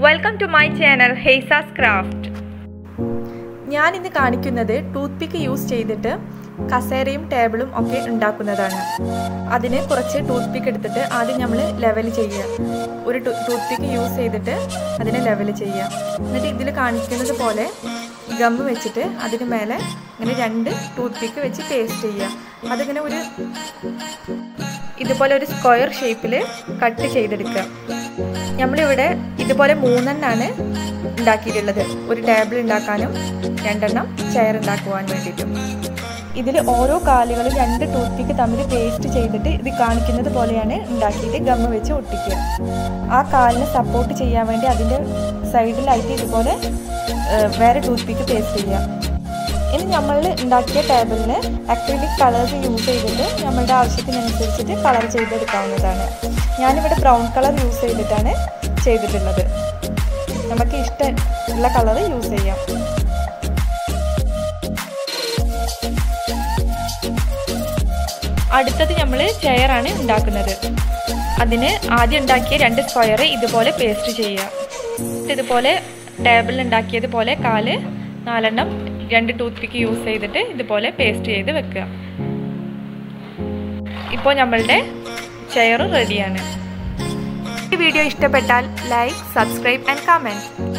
welcome to my channel ഹെയ്സാസ് craft ഞാൻ ഇന്ന് കാണിക്കുന്നത് ടൂത്ത് പിക്ക് യൂസ് ചെയ്തിട്ട് കസേരയും ടേബിളും ഒക്കെ ഉണ്ടാക്കുന്നതാണ് അതിന് കുറച്ച് ടൂത്ത് പിക്ക് എടുത്തിട്ട് ആദ്യം നമ്മൾ ലെവൽ ചെയ്യുക ഒരു ടൂത്ത് പിക്ക് യൂസ് ചെയ്തിട്ട് അതിനെ ലെവൽ ചെയ്യുക എന്നിട്ട് ഇതിൽ കാണിക്കുന്നത് പോലെ ഗമ്മ് വെച്ചിട്ട് അതിന് മേലെ ഇങ്ങനെ രണ്ട് ടൂത്ത് പിക്ക് വെച്ച് പേസ്റ്റ് ചെയ്യുക അതിങ്ങനെ ഒരു ഇതുപോലെ ഒരു സ്ക്വയർ ഷേപ്പിൽ കട്ട് ചെയ്തെടുക്കുക നമ്മളിവിടെ ഇതുപോലെ മൂന്നെണ്ണാണ് ഉണ്ടാക്കിയിട്ടുള്ളത് ഒരു ടേബിൾ ഉണ്ടാക്കാനും രണ്ടെണ്ണം ചെയർ ഉണ്ടാക്കുവാൻ വേണ്ടിയിട്ടും ഇതിൽ ഓരോ കാലുകളും രണ്ട് ടൂത്ത് പിക്ക് തമ്മിൽ പേസ്റ്റ് ചെയ്തിട്ട് ഇത് കാണിക്കുന്നത് പോലെയാണ് ഉണ്ടാക്കിയിട്ട് ഗമ്മ് വെച്ച് ഒട്ടിക്കുക ആ കാലിനെ സപ്പോർട്ട് ചെയ്യാൻ വേണ്ടി അതിൻ്റെ സൈഡിലായിട്ട് ഇതുപോലെ വേറെ ടൂത്ത് പിക്ക് പേസ്റ്റ് ചെയ്യുക ഇനി നമ്മൾ ഉണ്ടാക്കിയ ടേബിളിന് അക്രിലിക് കളേഴ്സ് യൂസ് ചെയ്തിട്ട് നമ്മളുടെ ആവശ്യത്തിനനുസരിച്ചിട്ട് കളർ ചെയ്തെടുക്കാവുന്നതാണ് ഞാനിവിടെ ബ്രൗൺ കളർ യൂസ് ചെയ്തിട്ടാണ് ചെയ്തിട്ടുള്ളത് നമുക്ക് ഇഷ്ടമുള്ള കളർ യൂസ് ചെയ്യാം അടുത്തത് നമ്മൾ ചെയറാണ് ഉണ്ടാക്കുന്നത് അതിന് ആദ്യം ഉണ്ടാക്കിയ രണ്ട് സ്ക്വയർ ഇതുപോലെ പേസ്റ്റ് ചെയ്യുക ഇതുപോലെ ടേബിളിൽ ഉണ്ടാക്കിയതുപോലെ കാല് നാലെണ്ണം രണ്ട് ടൂത്ത് പിക്ക് യൂസ് ചെയ്തിട്ട് ഇതുപോലെ പേസ്റ്റ് ചെയ്ത് വെക്കുക ഇപ്പോൾ നമ്മളുടെ ചെയർ റെഡിയാണ് ഈ വീഡിയോ ഇഷ്ടപ്പെട്ടാൽ ലൈക്ക് സബ്സ്ക്രൈബ് ആൻഡ് കമൻറ്റ്